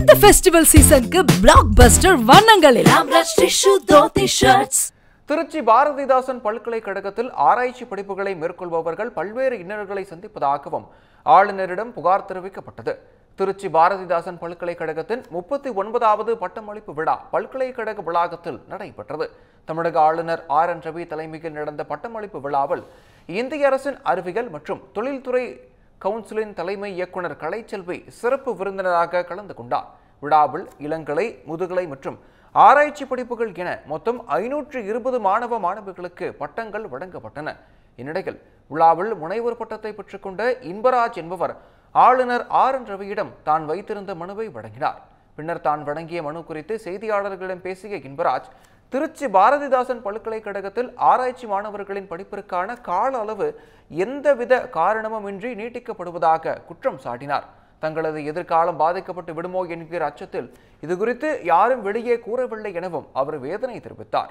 இந்த ஃபெஸ்டிவல் சீசனுக்கு blockbuster வண்ணங்களில் ஆம்ரஷ் டிஷ்யூ தோத்தி ஷர்ட்ஸ் திருச்சி பாரதிதாசன் பல்கலைக்கழகத்தில் ஆராய்ச்சி படிப்புகளை மேற்கொள்பவர்கள் பல்வேறு இன்னல்களை சந்திப்பதாகவும் ஆளுநரிடம் புகார் தெரிவிக்கப்பட்டது திருச்சி பாரதிதாசன் பல்கலைக்கழகத்தின் முப்பத்தி ஒன்பதாவது பட்டமளிப்பு விழா பல்கலைக்கழக வளாகத்தில் நடைபெற்றது தமிழக ஆளுநர் ஆர் என் ரவி தலைமையில் நடந்த பட்டமளிப்பு விழாவில் இந்திய அரசின் அறிவியல் மற்றும் தொழில்துறை கவுன்சிலின் தலைமை இயக்குனர் கலைச்செல்வி சிறப்பு விருந்தினராக கலந்து கொண்டார் விழாவில் இளங்கலை முதுகலை மற்றும் ஆராய்ச்சி படிப்புகள் என மொத்தம் ஐநூற்று இருபது மாணவ மாணவிகளுக்கு பட்டங்கள் வழங்கப்பட்டன இந்நிலையில் விழாவில் முனைவர் பட்டத்தை பெற்றுக்கொண்ட இன்பராஜ் என்பவர் ஆளுநர் ஆர் என் ரவியிடம் தான் வைத்திருந்த மனுவை வழங்கினார் பின்னர் தான் வழங்கிய மனு குறித்து செய்தியாளர்களிடம் பேசிய இன்பராஜ் திருச்சி பாரதிதாசன் பல்கலைக்கழகத்தில் ஆராய்ச்சி மாணவர்களின் படிப்பிற்கான கால அளவு எந்தவித காரணமுமின்றி நீட்டிக்கப்படுவதாக குற்றம் சாட்டினார் தங்களது எதிர்காலம் பாதிக்கப்பட்டு விடுமோ என்கிற அச்சத்தில் இது குறித்து யாரும் வெளியே கூறவில்லை எனவும் அவர் வேதனை தெரிவித்தார்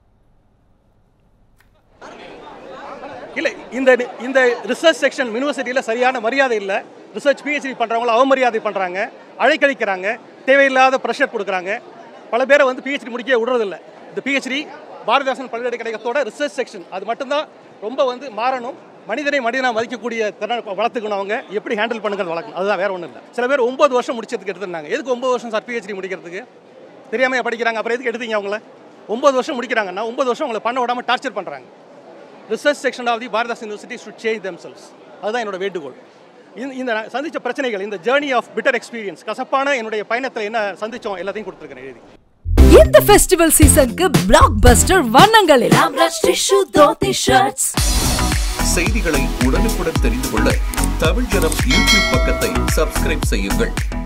இல்லை இந்த இந்த ரிசர்ச் செக்ஷன் யூனிவர்சிட்டியில் சரியான மரியாதை இல்லை ரிசர்ச் பிஹெச்டி பண்ணுறவங்கள அவமரியாதை பண்ணுறாங்க அழைக்கழிக்கிறாங்க தேவையில்லாத ப்ரெஷர் கொடுக்குறாங்க பல பேரை வந்து பிஹெச்டி முடிக்க விடுறதில்ல இந்த பிஹெச்டி பாரதிதாசன் பல்கலைக்கழகத்தோட ரிசர்ச் செக்ஷன் அது மட்டும்தான் ரொம்ப வந்து மாறணும் மனிதனை மனிதனாக மதிக்கக்கூடிய திறன் வளர்த்துக்கணும் அவங்க எப்படி ஹேண்டில் பண்ணுங்கிறது வளர்க்கணும் அதுதான் வேற ஒன்றும் இல்லை சில பேர் ஒன்பது வருஷம் முடிச்சதுக்கு எடுத்துருந்தாங்க எதுக்கு ஒன்பது வருஷம் சார் பிஹெச்டி முடிக்கிறதுக்கு தெரியாமல் படிக்கிறாங்க அப்புறம் எதுக்கு எடுத்தீங்க அவங்கள ஒன்பது வருஷம் முடிக்கிறாங்கன்னா ஒன்பது வருஷம் அவங்களை பண்ண விடாமல் டார்ச்சர் பண்ணுறாங்க research section of the Bharathidasan university should change themselves அதுதான் என்னோட வேண்டுகோள் இந்த இந்த நான் சந்திச்ச பிரச்சனைகள் இந்த ஜேர்னி ஆஃப் பிட்டர் எக்ஸ்பீரியன்ஸ் கசப்பான என்னுடைய பயணத்தில் என்ன சந்திச்சோம் எல்லாத்தையும் கொடுத்துருக்கேன் எழுதி இந்த ஃபெஸ்டிவல் சீசனுக்கு பிளாக் பஸ்டர் வண்ணங்களில் ஆம்ரஷ் டிஷ்யூ தோத்தி ஷர்ட்ஸ் செய்திகளை உடனுக்குடன் தெரிந்து கொள்ள தமிழ் ஜனம் யூடியூப் பக்கத்தை சப்ஸ்கிரைப் செய்யுங்கள்